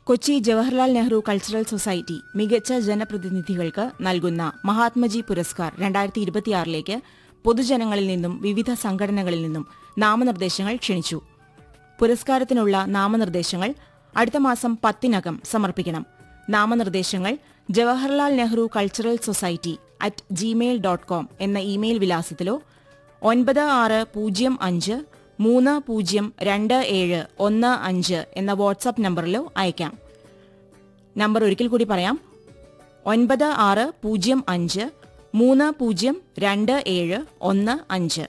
Kochi Jawaharlal Nehru cultural society മികച്ച ജനപ്രതിനിധികൾക്ക് നൽകുന്ന മഹാത്മജി പുരസ്കാർ രണ്ടായിരത്തി ഇരുപത്തിയാറിലേക്ക് പൊതുജനങ്ങളിൽ നിന്നും വിവിധ സംഘടനകളിൽ നിന്നും നാമനിർദ്ദേശങ്ങൾ ക്ഷണിച്ചു പുരസ്കാരത്തിനുള്ള നാമനിർദ്ദേശങ്ങൾ അടുത്ത മാസം പത്തിനകം സമർപ്പിക്കണം നാമനിർദ്ദേശങ്ങൾ Jawaharlal Nehru cultural society at Gmail dot com എന്ന ഇമെയിൽ വിലാസത്തിലോ ഒൻപത് ആറ് പൂജ്യം അഞ്ച് മൂന്ന് പൂജ്യം രണ്ട് ഏഴ് ഒന്ന് അഞ്ച് എന്ന വാട്സാപ്പ് നമ്പറിലോ അയക്കാം നമ്പർ ഒരിക്കൽ കൂടി പറയാം ഒൻപത് ആറ് പൂജ്യം അഞ്ച് മൂന്ന് പൂജ്യം രണ്ട് ഏഴ് ഒന്ന് അഞ്ച്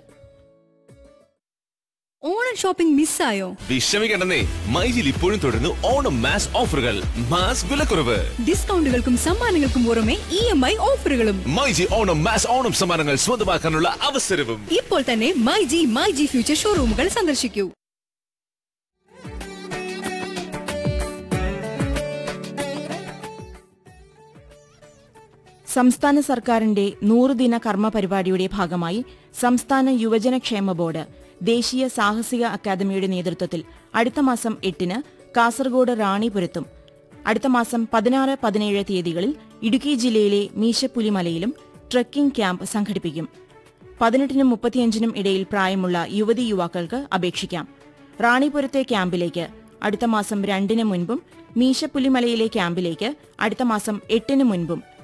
ഓണം ഷോപ്പിംഗ് മിസ്സായോ വിഷമിക്കണ്ടെന്നേ മൈജിൽ ഇപ്പോഴും തുടരുന്നു ഓണം മാസ് ഓഫറുകൾ മാസ് വിലക്കുറവ് ഡിസ്കൗണ്ടുകൾക്കും സമ്മാനങ്ങൾക്കും പുറമെ ഇ എം ഐ ഓഫറുകളും മൈജി ഓണം മാസ് ഓണം സമ്മാനങ്ങൾ സ്വന്തമാക്കാനുള്ള അവസരവും ഇപ്പോൾ തന്നെ my G my G future ഷോറൂമുകൾ സന്ദർശിക്കൂ സംസ്ഥാന സർക്കാരിന്റെ നൂറുദിന കർമ്മ പരിപാടിയുടെ ഭാഗമായി സംസ്ഥാന യുവജനക്ഷേമ ബോർഡ് ദേശീയ സാഹസിക അക്കാദമിയുടെ നേതൃത്വത്തിൽ അടുത്ത മാസം എട്ടിന് കാസർഗോഡ് റാണിപുരത്തും അടുത്ത മാസം പതിനാറ് പതിനേഴ് തീയതികളിൽ ഇടുക്കി ജില്ലയിലെ മീശപ്പുലിമലയിലും ട്രക്കിംഗ് ക്യാമ്പ് സംഘടിപ്പിക്കും പതിനെട്ടിനും മുപ്പത്തിയഞ്ചിനും ഇടയിൽ പ്രായമുള്ള യുവതി യുവാക്കൾക്ക് അപേക്ഷിക്കാം റാണിപുരത്തെ ക്യാമ്പിലേക്ക് അടുത്ത മാസം രണ്ടിന് മുൻപും മീശപ്പുലിമലയിലെ ക്യാമ്പിലേക്ക് അടുത്ത മാസം എട്ടിന് മുൻപും